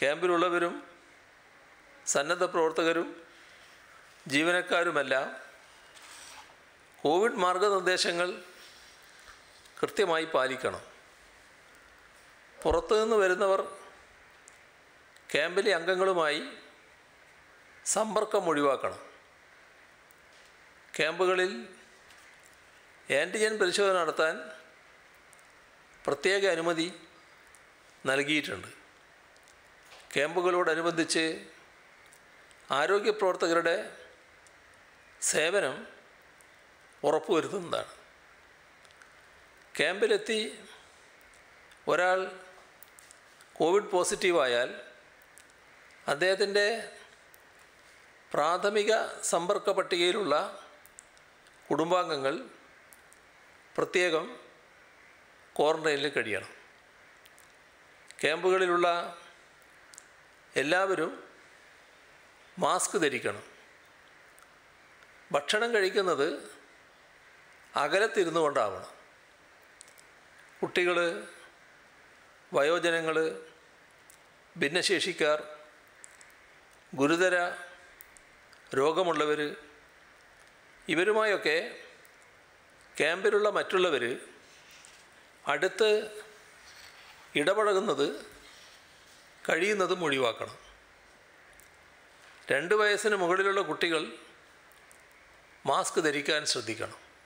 ക്യാമ്പിലുള്ളവരും സന്നദ്ധ പ്രവർത്തകരും ജീവനക്കാരുമെല്ലാം കോവിഡ് മാർഗനിർദ്ദേശങ്ങൾ കൃത്യമായി പാലിക്കണം പുറത്തുനിന്ന് വരുന്നവർ ക്യാമ്പിലെ അംഗങ്ങളുമായി സമ്പർക്കം ഒഴിവാക്കണം ക്യാമ്പുകളിൽ ആൻറ്റിജൻ പരിശോധന നടത്താൻ പ്രത്യേക അനുമതി നൽകിയിട്ടുണ്ട് ക്യാമ്പുകളോടനുബന്ധിച്ച് ആരോഗ്യ പ്രവർത്തകരുടെ സേവനം ഉറപ്പുവരുത്തുന്നതാണ് ക്യാമ്പിലെത്തി ഒരാൾ കോവിഡ് പോസിറ്റീവായാൽ അദ്ദേഹത്തിൻ്റെ പ്രാഥമിക സമ്പർക്ക പട്ടികയിലുള്ള കുടുംബാംഗങ്ങൾ പ്രത്യേകം ക്വാറന്റൈനിൽ കഴിയണം ക്യാമ്പുകളിലുള്ള എല്ലാവരും മാസ്ക് ധരിക്കണം ഭക്ഷണം കഴിക്കുന്നത് അകലത്തിരുന്നു കൊണ്ടാവണം കുട്ടികൾ വയോജനങ്ങൾ ഭിന്നശേഷിക്കാർ ഗുരുതര രോഗമുള്ളവർ ഇവരുമായൊക്കെ ക്യാമ്പിലുള്ള മറ്റുള്ളവർ അടുത്ത് ഇടപഴകുന്നത് കഴിയുന്നതും ഒഴിവാക്കണം രണ്ട് വയസ്സിന് മുകളിലുള്ള കുട്ടികൾ മാസ്ക് ധരിക്കാൻ ശ്രദ്ധിക്കണം